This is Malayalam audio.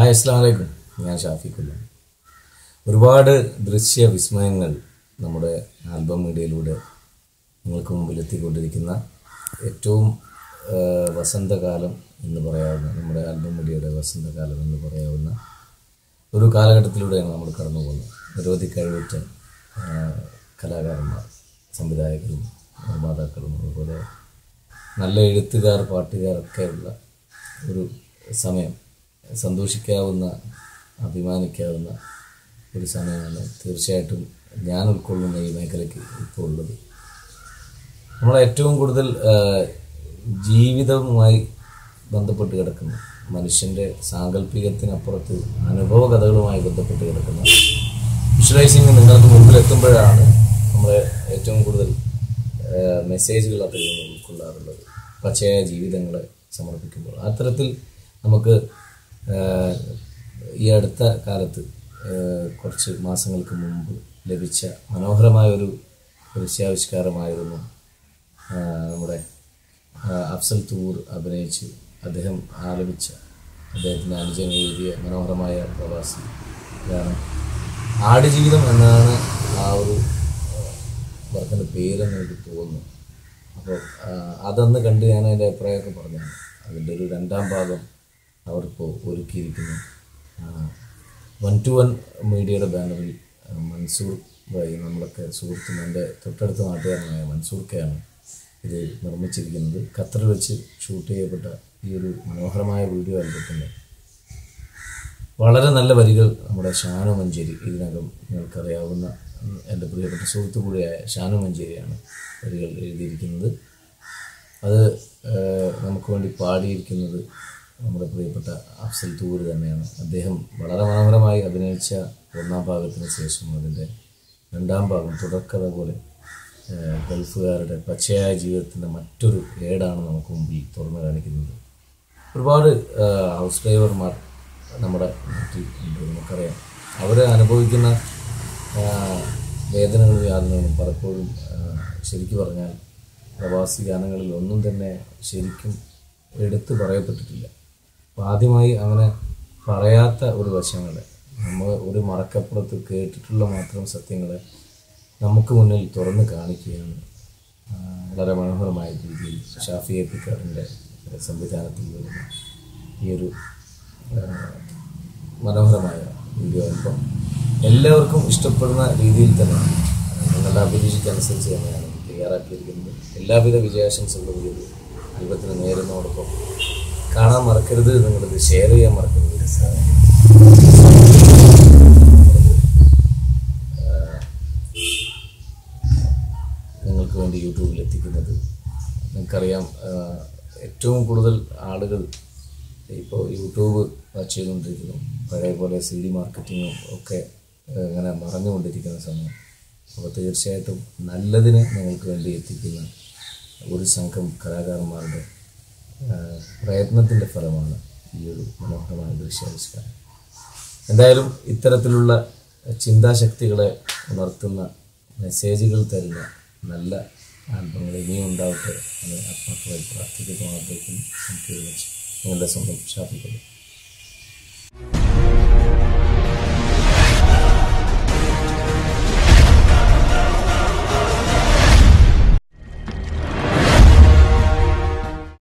ഹായ് അസ്സാം വലൈക്കും ഞാൻ ഷാഫിഖുല്ല ഒരുപാട് ദൃശ്യ വിസ്മയങ്ങൾ നമ്മുടെ ആൽബം മീഡിയയിലൂടെ നിങ്ങൾക്ക് മുമ്പിൽ എത്തിക്കൊണ്ടിരിക്കുന്ന ഏറ്റവും ആ, വസന്തകാലം എന്ന് പറയാവുന്ന നമ്മുടെ ആൽബം മീഡിയയുടെ വസന്തകാലം എന്ന് പറയാവുന്ന ഒരു കാലഘട്ടത്തിലൂടെയാണ് നമ്മൾ കടന്നു പോകുന്നത് നിരവധി കഴിവുറ്റ ആ, കലാകാരന്മാർ സംവിധായകരും നിർമ്മാതാക്കളും അതുപോലെ നല്ല എഴുത്തുകാർ പാട്ടുകാരൊക്കെ ഉള്ള ഒരു സമയം സന്തോഷിക്കാവുന്ന അഭിമാനിക്കാവുന്ന ഒരു സമയമാണ് തീർച്ചയായിട്ടും ഞാൻ ഉൾക്കൊള്ളുന്ന ഈ മേഖലയ്ക്ക് ഇപ്പോൾ ഉള്ളത് നമ്മൾ ഏറ്റവും കൂടുതൽ ആ, ജീവിതവുമായി ബന്ധപ്പെട്ട് കിടക്കുന്ന മനുഷ്യൻ്റെ സാങ്കല്പികത്തിനപ്പുറത്ത് അനുഭവ കഥകളുമായി ബന്ധപ്പെട്ട് കിടക്കുന്ന വിഷ്വലൈസിങ് നിങ്ങൾക്ക് മുമ്പിൽ എത്തുമ്പോഴാണ് നമ്മൾ ഏറ്റവും കൂടുതൽ ആ, മെസ്സേജുകൾ അതിൽ നിന്ന് ഉൾക്കൊള്ളാറുള്ളത് പച്ചയായ ജീവിതങ്ങളെ സമർപ്പിക്കുമ്പോൾ അത്തരത്തിൽ നമുക്ക് ആ, ഈ അടുത്ത കാലത്ത് ആ, കുറച്ച് മാസങ്ങൾക്ക് മുമ്പ് ലഭിച്ച മനോഹരമായ ഒരു ദൃശ്യാവിഷ്കാരമായിരുന്നു ആ, നമ്മുടെ ആ, അഫ്സൽ തൂർ അഭിനയിച്ച് അദ്ദേഹം ആലപിച്ച അദ്ദേഹത്തിൻ്റെ അനുജൻ എഴുതിയ മനോഹരമായ പ്രവാസി ഇതാണ് ആടുജീവിതം എന്നാണ് ആ ഒരു വർക്കിൻ്റെ പേരെന്ന് എനിക്ക് തോന്നുന്നു അപ്പോൾ അതൊന്ന് കണ്ട് ഞാൻ അതിൻ്റെ അഭിപ്രായമൊക്കെ പറഞ്ഞാണ് അതിൻ്റെ ഒരു രണ്ടാം ഭാഗം അവർക്കിപ്പോൾ ഒരുക്കിയിരിക്കുന്നു വൺ ടു വൺ മീഡിയയുടെ ബാനറിൽ ആ, മൻസൂർ ഭായി നമ്മളൊക്കെ സുഹൃത്തും എൻ്റെ തൊട്ടടുത്ത നാട്ടുകാരനായ മൻസൂർ കെയാണ് ഇത് നിർമ്മിച്ചിരിക്കുന്നത് ഖത്തറിൽ വെച്ച് ഷൂട്ട് ചെയ്യപ്പെട്ട ഈ ഒരു മനോഹരമായ വീഡിയോ ആൽബത്തിൻ്റെ വളരെ നല്ല വരികൾ നമ്മുടെ ഷാനു മഞ്ചേരി ഇതിനകം നിങ്ങൾക്കറിയാവുന്ന ഉം, എൻ്റെ പ്രിയപ്പെട്ട സുഹൃത്തു കൂടിയായ ഷാനു മഞ്ചേരിയാണ് വരികൾ എഴുതിയിരിക്കുന്നത് അത് ഏഹ്, നമുക്ക് വേണ്ടി പാടിയിരിക്കുന്നത് നമ്മുടെ പ്രിയപ്പെട്ട അഫ്സൽ തൂർ തന്നെയാണ് അദ്ദേഹം വളരെ മനോഹരമായി അഭിനയിച്ച ഒന്നാം ഭാഗത്തിന് ശേഷം അതിൻ്റെ രണ്ടാം ഭാഗം തുടർക്കഥ പോലെ ഏഹ്, ഗൾഫുകാരുടെ പച്ചയായ ജീവിതത്തിൻ്റെ മറ്റൊരു ഏടാണ് നമുക്ക് മുമ്പിൽ തുറന്നു കാണിക്കുന്നത് ഒരുപാട് ഏഹ്, ഹൗസ് ഡ്രൈവർമാർ നമ്മുടെ നാട്ടിൽ ഉണ്ട് നമുക്കറിയാം അവർ അനുഭവിക്കുന്ന ഏഹ്, വേദനകളും യാതനകളും പലപ്പോഴും ഏഹ്, ശരിക്കു പറഞ്ഞാൽ പ്രവാസി ഗാനങ്ങളിൽ ഒന്നും തന്നെ ശരിക്കും എടുത്തു പറയപ്പെട്ടിട്ടില്ല അപ്പോൾ ആദ്യമായി അങ്ങനെ പറയാത്ത ഒരു വശങ്ങളെ നമ്മൾ ഒരു മറക്കപ്പുറത്ത് കേട്ടിട്ടുള്ള മാത്രം സത്യങ്ങളെ നമുക്ക് മുന്നിൽ തുറന്ന് കാണിക്കുകയാണ് ആ, വളരെ മനോഹരമായ രീതിയിൽ ഷാഫി എപ്പിക്കാടിൻ്റെ സംവിധാനത്തിൽ വരുന്ന ഈ ഒരു ആ, മനോഹരമായ വീഡിയോ ആൽബം എല്ലാവർക്കും ഇഷ്ടപ്പെടുന്ന രീതിയിൽ തന്നെയാണ് നിങ്ങളുടെ അഭിരുചിക്കനുസരിച്ച് തന്നെയാണ് ഇത് തയ്യാറാക്കിയിരിക്കുന്നത് എല്ലാവിധ വിജയാശംസകളും ഇത് ആൽബത്തിന് നേരുന്നതോടൊപ്പം കാണാൻ മറക്കരുത് നിങ്ങളിത് ഷെയർ ചെയ്യാൻ മറക്കരുത് നിങ്ങൾക്ക് വേണ്ടി യൂട്യൂബിൽ എത്തിക്കുന്നത് നിങ്ങൾക്കറിയാം ആ, ഏറ്റവും കൂടുതൽ ആളുകൾ ഇപ്പോൾ യൂട്യൂബ് വാച്ച് ചെയ്തുകൊണ്ടിരിക്കുന്നു പഴയ പോലെ സി ഡി മാർക്കറ്റിങ്ങും ഒക്കെ ആ, ഇങ്ങനെ മറഞ്ഞുകൊണ്ടിരിക്കുന്ന സമയം അപ്പോൾ തീർച്ചയായിട്ടും നല്ലതിനെ നിങ്ങൾക്ക് വേണ്ടി എത്തിക്കുന്ന ഒരു സംഘം കലാകാരന്മാരുടെ പ്രയത്നത്തിൻ്റെ ഫലമാണ് ഈ ഒരു മനോഹരമായ ദൃശ്യാവിഷ്കാരം എന്തായാലും ഇത്തരത്തിലുള്ള ചിന്താശക്തികളെ ഉണർത്തുന്ന മെസ്സേജുകൾ തരുന്ന നല്ല ആൽബങ്ങൾ ഇനിയും ഉണ്ടാവട്ടെ എന്ന് ആത്മാർത്ഥമായി പ്രാർത്ഥിക്കുന്നു ആഗ്രഹിക്കുന്നു നമുക്ക് നിങ്ങളുടെ സ്വന്തം ഷാപ്പിക്കുന്നു